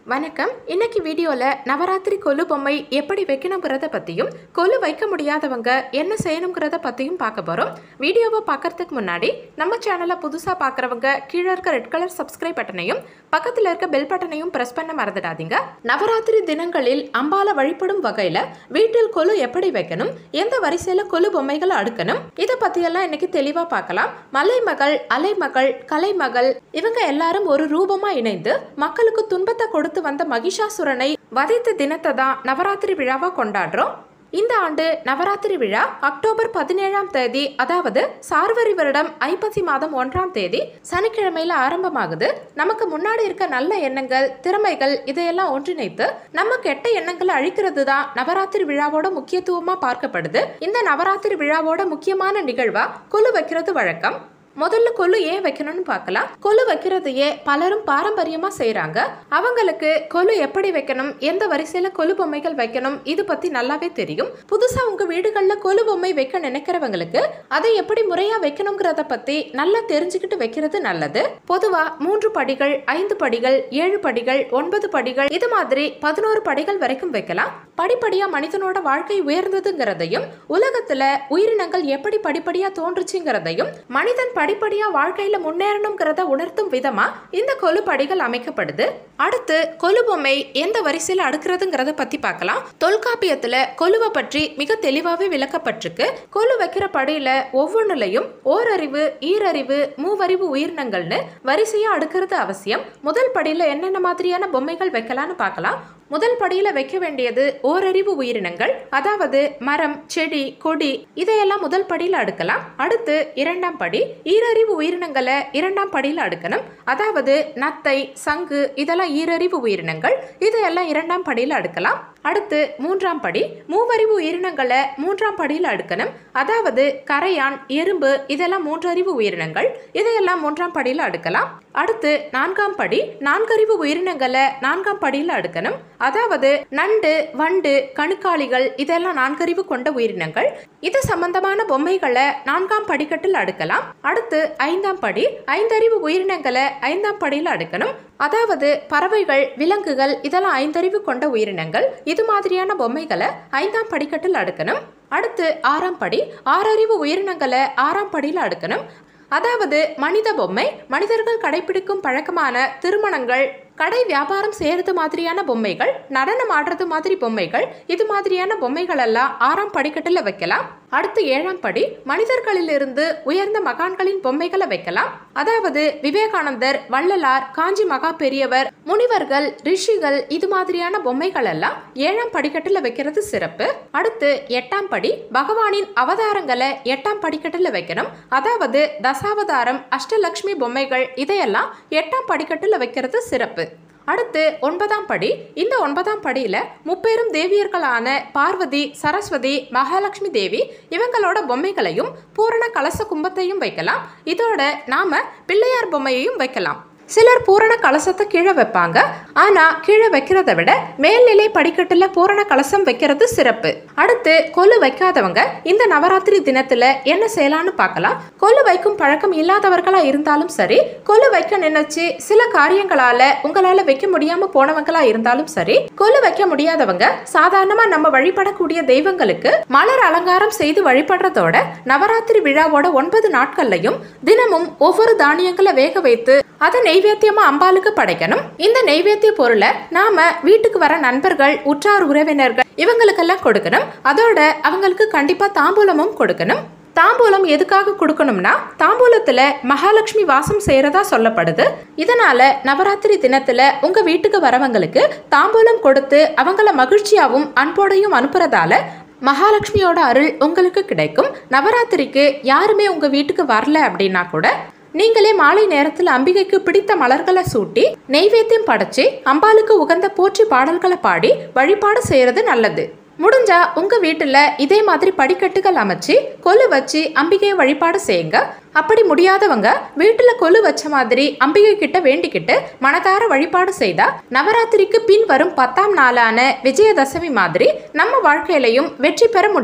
வணக்கம் இன்னைக்கு வீடியோவில் நவராத்திரி கொலு பொம்மை எப்படி வைக்கணுங்கிறத பற்றியும் கொலு வைக்க முடியாதவங்க என்ன செய்யணுங்கிறத பற்றியும் பார்க்க போகிறோம் வீடியோவை பார்க்கறதுக்கு முன்னாடி நம்ம சேனலை புதுசாக பார்க்குறவங்க கீழே இருக்க ரெட் கலர் சப்ஸ்கிரைப் பட்டனையும் பக்கத்தில் இருக்க பெல் பட்டனையும் ப்ரெஸ் பண்ண மறந்துடாதீங்க நவராத்திரி தினங்களில் அம்பால வழிபடும் வகையில் வீட்டில் கொலு எப்படி வைக்கணும் எந்த வரிசையில் கொலு பொம்மைகளை அடுக்கணும் இதை பற்றியெல்லாம் இன்னைக்கு தெளிவாக பார்க்கலாம் மலைமகள் அலைமகள் கலைமகள் இவங்க எல்லாரும் ஒரு ரூபமாக இணைந்து மக்களுக்கு துன்பத்தை கொடுத்து வந்த மகிஷாசுரனை வதைத்த தினத்தை தான் நவராத்திரி விழாவா கொண்டாடுறோம் இந்த ஆண்டு நவராத்திரி விழா அக்டோபர் பதினேழாம் தேதி அதாவது சார்வரி வருடம் ஐப்பசி மாதம் ஒன்றாம் தேதி சனிக்கிழமையில ஆரம்பமாகுது நமக்கு முன்னாடி இருக்க நல்ல எண்ணங்கள் திறமைகள் இதையெல்லாம் ஒன்றிணைத்து நம்ம கெட்ட எண்ணங்களை அழிக்கிறது தான் நவராத்திரி விழாவோட முக்கியத்துவமா பார்க்கப்படுது இந்த நவராத்திரி விழாவோட முக்கியமான நிகழ்வா கொலு வைக்கிறது வழக்கம் முதல்ல கொலு ஏன் வைக்கணும்னு பார்க்கலாம் கொலு வைக்கிறதையே பலரும் பாரம்பரியமா செய்றாங்க அவங்களுக்கு கொலு எப்படி வைக்கணும் எந்த வரிசையில கொலு பொம்மைகள் வைக்கணும் இது பத்தி நல்லாவே தெரியும் புதுசா உங்க வீடுகள்ல கொலு பொம்மை வைக்க நினைக்கிறவங்களுக்கு அதை எப்படி முறையா வைக்கணுங்கிறத பத்தி நல்லா தெரிஞ்சுக்கிட்டு வைக்கிறது நல்லது பொதுவா மூன்று படிகள் ஐந்து படிகள் ஏழு படிகள் ஒன்பது படிகள் இது மாதிரி பதினோரு படிகள் வரைக்கும் வைக்கலாம் படிப்படியா மனிதனோட வாழ்க்கை உயர்ந்ததுங்கிறதையும் உலகத்துல உயிரினங்கள் எப்படி படிப்படியா தோன்றுச்சுங்கிறதையும் மனிதன் படிப்படியா வாழ்க்கையில முன்னேறணுங்கிறத உணர்த்தும் விதமா இந்த கொலு படிகள் அமைக்கப்படுது அடுத்து கொலு பொம்மை எந்த வரிசையில அடுக்கிறதுங்கிறத பத்தி பார்க்கலாம் தொல்காப்பியத்துல கொலுவை பற்றி மிக தெளிவாவே விளக்கப்பட்டிருக்கு கொலு வைக்கிற படியில ஒவ்வொன்றுலையும் ஓரறிவு ஈரறிவு மூவறிவு உயிரினங்கள்னு வரிசையா அடுக்கிறது அவசியம் முதல் படியில என்னென்ன மாதிரியான பொம்மைகள் வைக்கலாம்னு பார்க்கலாம் முதல் படியில வைக்க வேண்டியது ஓரறிவு உயிரினங்கள் அதாவது மரம் செடி கொடி இதையெல்லாம் முதல் படியில அடுக்கலாம் அடுத்து இரண்டாம் படி ஈரறிவு உயிரினங்களை இரண்டாம் படியில அடுக்கணும் அதாவது நத்தை சங்கு இதெல்லாம் ஈரறிவு உயிரினங்கள் இதையெல்லாம் இரண்டாம் படியில அடுக்கலாம் அடுத்து மூன்றாம் படி மூவறிவு உயிரினங்களை மூன்றாம் படியில் அடுக்கணும் அதாவது கரையான் எறும்பு இதெல்லாம் மூன்றறிவு உயிரினங்கள் இதையெல்லாம் மூன்றாம் படியில் அடுக்கலாம் அடுத்து நான்காம் படி நான்கறிவு உயிரினங்களை நான்காம் படியில் அடுக்கணும் அதாவது நண்டு வண்டு கணுக்காளிகள் இதெல்லாம் நான்கறிவு கொண்ட உயிரினங்கள் இது சம்பந்தமான பொம்மைகளை நான்காம் படிக்கட்டில் அடுக்கலாம் அடுத்து ஐந்தாம் படி ஐந்தறிவு உயிரினங்களை ஐந்தாம் படியில் அடுக்கணும் அதாவது பறவைகள் விலங்குகள் இதெல்லாம் ஐந்தறிவு கொண்ட உயிரினங்கள் இது மாதிரியான பொம்மைகளை ஐந்தாம் படிக்கட்டில் அடுக்கணும் அடுத்து ஆறாம் படி ஆறறிவு உயிரினங்களை ஆறாம் படியில் அடுக்கணும் அதாவது மனித பொம்மை மனிதர்கள் கடைபிடிக்கும் பழக்கமான திருமணங்கள் கடை வியாபாரம் செய்யறது மாதிரியான பொம்மைகள் நடனம் ஆடுறது மாதிரி பொம்மைகள் இது மாதிரியான பொம்மைகள் எல்லாம் ஆறாம் படிக்கட்டில் வைக்கலாம் அடுத்து ஏழாம் படி மனிதர்களிலிருந்து உயர்ந்த மகான்களின் பொம்மைகளை வைக்கலாம் அதாவது விவேகானந்தர் வள்ளலார் காஞ்சி மகா பெரியவர் முனிவர்கள் ரிஷிகள் இது மாதிரியான பொம்மைகள் எல்லாம் ஏழாம் படிக்கட்டில் வைக்கிறது சிறப்பு அடுத்து எட்டாம் படி பகவானின் அவதாரங்களை எட்டாம் படிக்கட்டில் வைக்கணும் அதாவது தசாவதாரம் அஷ்டலக்ஷ்மி பொம்மைகள் இதையெல்லாம் எட்டாம் படிக்கட்டில் வைக்கிறது சிறப்பு அடுத்து ஒன்பதாம் படி இந்த ஒன்பதாம் படியில முப்பெரும் தேவியர்களான பார்வதி சரஸ்வதி மகாலட்சுமி தேவி இவங்களோட பொம்மைகளையும் பூரண கலச கும்பத்தையும் வைக்கலாம் இதோட நாம பிள்ளையார் பொம்மையையும் வைக்கலாம் சிலர் பூரண கலசத்தை கீழே வைப்பாங்க ஆனா கீழே வைக்கிறத விட மேல்நிலை படிக்கட்டுல பூரண கலசம் வைக்கிறது சிறப்பு அடுத்து கொலு வைக்காதவங்க இந்த நவராத்திரி தினத்துல என்ன செய்யலாம்னு பார்க்கலாம் கொலு வைக்கும் பழக்கம் இல்லாதவர்களா இருந்தாலும் சரி கொலு வைக்க நினைச்சு சில காரியங்களால உங்களால வைக்க முடியாம போனவங்களா இருந்தாலும் சரி கொலு வைக்க முடியாதவங்க சாதாரணமா நம்ம வழிபடக்கூடிய தெய்வங்களுக்கு மலர் அலங்காரம் செய்து வழிபடுறதோட நவராத்திரி விழாவோட ஒன்பது நாட்கள்லையும் தினமும் ஒவ்வொரு தானியங்களை வேக வைத்து அதை நெய்வேத்தியமா அம்பாளுக்கு படைக்கணும் இந்த நெய்வேத்திய பொருளை நாம வீட்டுக்கு வர நண்பர்கள் உற்றார் உறவினர்கள் இவங்களுக்கெல்லாம் கொடுக்கணும் அதோட அவங்களுக்கு கண்டிப்பா தாம்பூலமும் கொடுக்கணும் தாம்பூலம் எதுக்காக கொடுக்கணும்னா தாம்பூலத்துல மகாலட்சுமி வாசம் செய்யறதா சொல்லப்படுது இதனால நவராத்திரி தினத்துல உங்க வீட்டுக்கு வரவங்களுக்கு தாம்பூலம் கொடுத்து அவங்கள மகிழ்ச்சியாவும் அன்போடையும் அனுப்புறதால மகாலட்சுமியோட அருள் உங்களுக்கு கிடைக்கும் நவராத்திரிக்கு யாருமே உங்க வீட்டுக்கு வரல அப்படின்னா கூட நீங்களே மாலை நேரத்தில் அம்பிகைக்கு பிடித்த மலர்களை சூட்டி நெய்வேத்தியம் படைச்சு அம்பாளுக்கு உகந்த போற்றி பாடல்களை பாடி வழிபாடு செய்யறது நல்லது முடிஞ்சா உங்க வீட்டுல இதே மாதிரி படிக்கட்டுகள் அமைச்சு கொலு வச்சு அம்பிகையை வழிபாடு செய்யுங்க அப்படி முடியாதவங்க வீட்டுல கொலு வச்ச மாதிரி அம்பிகை கிட்ட வேண்டிக்கிட்டு மனதார வழிபாடு செய்தா நவராத்திரிக்கு பின் வரும் பத்தாம் நாளான விஜயதசமி மாதிரி நம்ம வாழ்க்கையிலையும் வெற்றி பெற முடியும்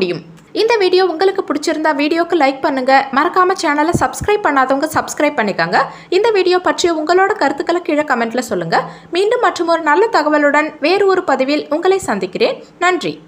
இந்த வீடியோ உங்களுக்கு பிடிச்சிருந்தா வீடியோக்கு லைக் பண்ணுங்க மறக்காம சேனலை சப்ஸ்கிரைப் பண்ணாதவங்க சப்ஸ்கிரைப் பண்ணிக்கோங்க இந்த வீடியோ பற்றி உங்களோட கருத்துக்களை கீழே கமெண்ட்ல சொல்லுங்க மீண்டும் மற்றும் ஒரு நல்ல தகவலுடன் வேறு ஒரு பதிவில் உங்களை சந்திக்கிறேன் நன்றி